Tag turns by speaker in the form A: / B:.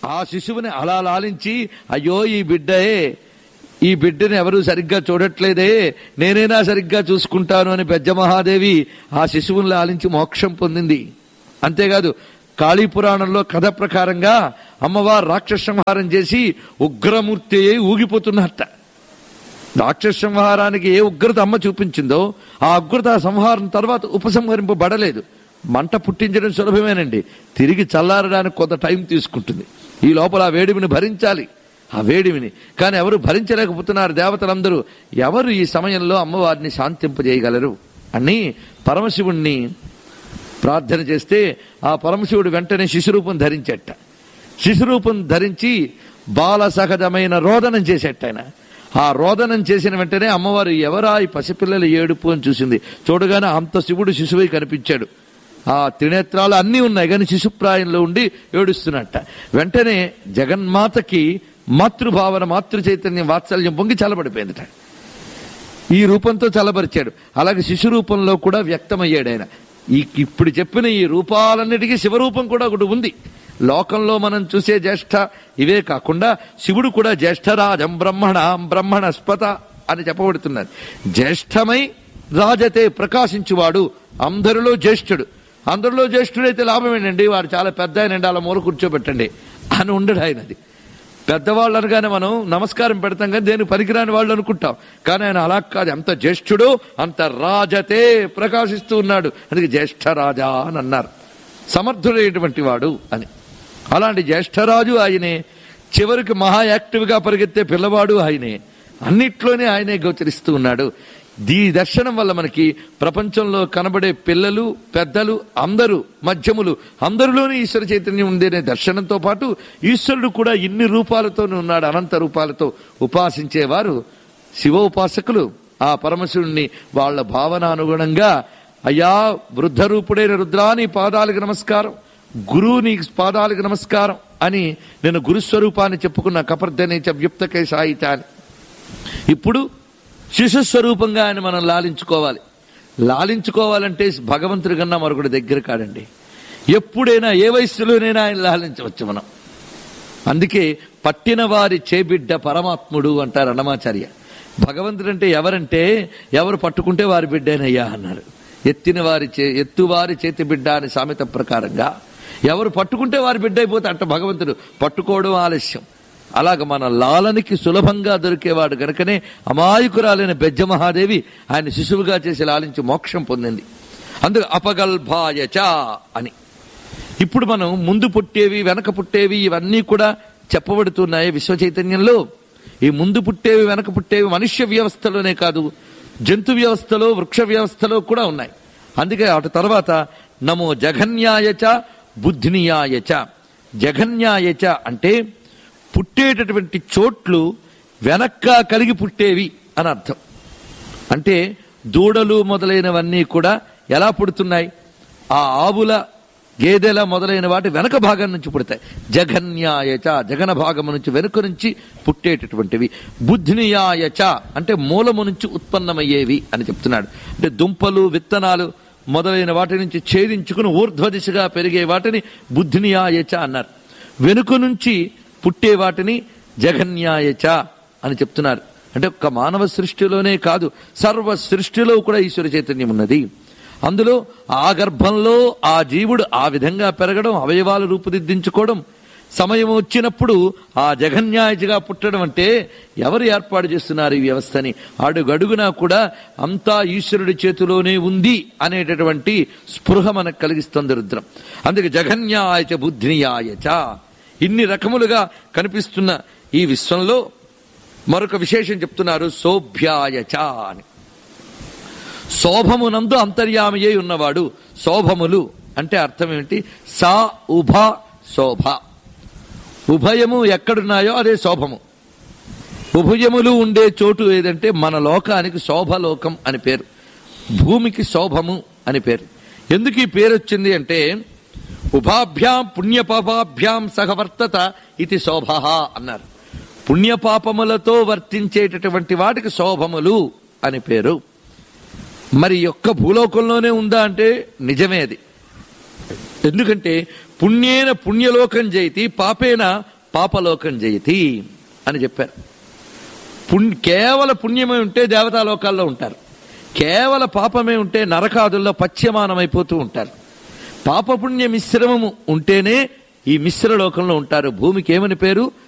A: ఆ శిశువుని అలా లాలించి అయ్యో ఈ బిడ్డే ఈ బిడ్డని ఎవరు సరిగ్గా చూడట్లేదే నేనైనా సరిగ్గా చూసుకుంటాను అని పెద్ద మహాదేవి ఆ శిశువుని లాలించి మోక్షం పొందింది అంతేకాదు కాళీ పురాణంలో కథ ప్రకారంగా అమ్మవారు రాక్షస సంహారం చేసి ఉగ్రమూర్తి అయి ఊగిపోతున్నట్ట రాక్షస సంహారానికి ఏ ఉగ్రత అమ్మ చూపించిందో ఆ ఉగ్రత సంహారం తర్వాత ఉపసంహరింపబడలేదు మంట పుట్టించడం సులభమేనండి తిరిగి చల్లారడానికి కొంత టైం తీసుకుంటుంది ఈ లోపల ఆ వేడిమిని భరించాలి ఆ వేడిమిని కానీ ఎవరు భరించలేకపోతున్నారు దేవతలందరూ ఎవరు ఈ సమయంలో అమ్మవారిని శాంతింపజేయగలరు అని పరమశివుణ్ణి ప్రార్థన చేస్తే ఆ పరమశివుడు వెంటనే శిశురూపం ధరించట శిశురూపం ధరించి బాల సహజమైన రోదనం చేసేట ఆయన ఆ రోదనం చేసిన వెంటనే అమ్మవారు ఎవరా ఈ పసిపిల్లల ఏడుపు అని చూసింది చూడగానే అంత శివుడు శిశువై కనిపించాడు ఆ త్రినేత్రాలు అన్నీ ఉన్నాయి కానీ శిశుప్రాయంలో ఉండి ఏడుస్తున్నట్ట వెంటనే జగన్మాతకి మాతృభావన మాతృ చైతన్యం వాత్సల్యం పొంగి చల్లబడిపోయిందట ఈ రూపంతో చల్లబరిచాడు అలాగే శిశు రూపంలో కూడా వ్యక్తమయ్యాడు ఆయన ఈ ఇప్పుడు చెప్పిన ఈ రూపాలన్నిటికీ శివరూపం కూడా ఒకటి ఉంది లోకంలో మనం చూసే జ్యేష్ఠ ఇవే కాకుండా శివుడు కూడా జ్యేష్ఠరాజం బ్రహ్మణ బ్రహ్మణస్పత అని చెప్పబడుతున్నారు జ్యేష్ఠమై రాజతే ప్రకాశించువాడు అందరిలో జ్యేష్ఠుడు అందరిలో జ్యేష్ఠుడైతే లాభం ఏంటండి వాడు చాలా పెద్ద ఆయనండి అలా మూల కూర్చోబెట్టండి అని ఉండడు ఆయనది పెద్దవాళ్ళు అనగానే మనం నమస్కారం పెడతాం కానీ దేని పనికిరాని వాళ్ళు అనుకుంటాం కానీ ఆయన అలా కాదు ఎంత జ్యేష్ఠుడు అంత రాజతే ప్రకాశిస్తూ ఉన్నాడు అందుకే జ్యేష్ఠ రాజా అని అన్నారు సమర్థుడైనటువంటి వాడు అని అలాంటి జ్యేష్ఠరాజు ఆయనే చివరికి మహా యాక్టివ్గా పరిగెత్తే పిల్లవాడు ఆయనే అన్నిట్లోనే ఆయనే గోచరిస్తూ ఉన్నాడు దీ దర్శనం వల్ల మనకి ప్రపంచంలో కనబడే పిల్లలు పెద్దలు అందరూ మధ్యములు అందరిలోనే ఈశ్వర చైతన్యం ఉందనే దర్శనంతో పాటు ఈశ్వరుడు కూడా ఇన్ని రూపాలతోనే ఉన్నాడు అనంత రూపాలతో ఉపాసించేవారు శివోపాసకులు ఆ పరమశివుణ్ణి వాళ్ళ భావన అనుగుణంగా అయ్యా వృద్ధ రూపుడైన రుద్రాని పాదాలకు నమస్కారం గురువు నీ పాదాలకు నమస్కారం అని నేను గురుస్వరూపాన్ని చెప్పుకున్న కపర్ధనే వ్యుప్తకే సాయిత అని ఇప్పుడు శిశు స్వరూపంగా ఆయన మనం లాలించుకోవాలి లాలించుకోవాలంటే భగవంతుడి కన్నా మరొకటి దగ్గర కాడండి ఎప్పుడైనా ఏ వయస్సులోనైనా ఆయన లాలించవచ్చు మనం అందుకే పట్టిన వారి చేబిడ్డ పరమాత్ముడు అంటారు అన్నమాచార్య భగవంతుడు అంటే ఎవరంటే ఎవరు పట్టుకుంటే వారి బిడ్డేనయ్యా అన్నారు ఎత్తిన వారి చే ఎత్తువారి చేతి బిడ్డ అని సామెత ప్రకారంగా ఎవరు పట్టుకుంటే వారి బిడ్డ అయిపోతే అంట భగవంతుడు పట్టుకోవడం ఆలస్యం అలాగ మన లాలనికి సులభంగా దొరికేవాడు గనుకనే అమాయకురాలైన బెజ్జ మహాదేవి ఆయన శిశువుగా చేసి లాలించి మోక్షం పొందింది అందుకు అపగల్భాయచ అని ఇప్పుడు మనం ముందు పుట్టేవి వెనక పుట్టేవి ఇవన్నీ కూడా చెప్పబడుతున్నాయి విశ్వ చైతన్యంలో ఈ ముందు పుట్టేవి వెనక పుట్టేవి మనుష్య వ్యవస్థలోనే కాదు జంతు వ్యవస్థలో వృక్ష వ్యవస్థలో కూడా ఉన్నాయి అందుకే అటు తర్వాత నమో జఘన్యాయచ బుద్ధినియాయచ జఘన్యాయచ అంటే పుట్టేటటువంటి చోట్లు వెనక్కా కలిగి పుట్టేవి అని అర్థం అంటే దూడలు మొదలైనవన్నీ కూడా ఎలా పుడుతున్నాయి ఆ ఆవుల గేదెల మొదలైన వాటి వెనక భాగం నుంచి పుడతాయి జఘన్యాయచ జగన భాగము నుంచి వెనుక నుంచి పుట్టేటటువంటివి బుద్ధినియాయచ అంటే మూలము నుంచి ఉత్పన్నమయ్యేవి అని చెప్తున్నాడు అంటే దుంపలు విత్తనాలు మొదలైన వాటి నుంచి ఛేదించుకుని ఊర్ధ్వ దిశగా పెరిగే వాటిని బుద్ధినియాయచ అన్నారు వెనుక నుంచి పుట్టే వాటిని జగన్యాయచ అని చెప్తున్నారు అంటే ఒక్క మానవ సృష్టిలోనే కాదు సర్వ సృష్టిలో కూడా ఈశ్వర చైతన్యం ఉన్నది అందులో ఆ గర్భంలో ఆ జీవుడు ఆ విధంగా పెరగడం అవయవాలు రూపుదిద్దించుకోవడం సమయం వచ్చినప్పుడు ఆ జగన్యాయచిగా పుట్టడం అంటే ఎవరు ఏర్పాటు చేస్తున్నారు ఈ వ్యవస్థని అడుగడుగునా కూడా అంతా ఈశ్వరుడి చేతిలోనే ఉంది అనేటటువంటి స్పృహ మనకు కలిగిస్తుంది రుద్రం అందుకే జగన్యాయచ బుద్ధినియాయచ ఇన్ని రకములుగా కనిపిస్తున్న ఈ విశ్వంలో మరొక విశేషం చెప్తున్నారు సోభ్యాయచ అని శోభమునందు అంతర్యామయ్యే ఉన్నవాడు శోభములు అంటే అర్థం ఏమిటి సా ఉభ శోభ ఉభయము ఎక్కడున్నాయో అదే శోభము ఉభయములు ఉండే చోటు ఏదంటే మన లోకానికి శోభలోకం అని పేరు భూమికి శోభము అని పేరు ఎందుకు ఈ పేరు వచ్చింది అంటే ఉభాభ్యాం పుణ్యపాపాభ్యాం సహవర్తత ఇది శోభ అన్నారు పుణ్యపాపములతో వర్తించేటటువంటి వాటికి శోభములు అని పేరు మరి యొక్క భూలోకంలోనే ఉందా అంటే నిజమే అది ఎందుకంటే పుణ్యేన పుణ్యలోకం జైతి పాపేన పాపలోకం జయతి అని చెప్పారు పుణ్ కేవల పుణ్యమే ఉంటే దేవతాలోకాల్లో ఉంటారు కేవల పాపమే ఉంటే నరకాదుల్లో పశ్యమానమైపోతూ ఉంటారు పాపపుణ్య మిశ్రమము ఉంటేనే ఈ మిశ్ర లోకంలో ఉంటారు భూమికి ఏమని పేరు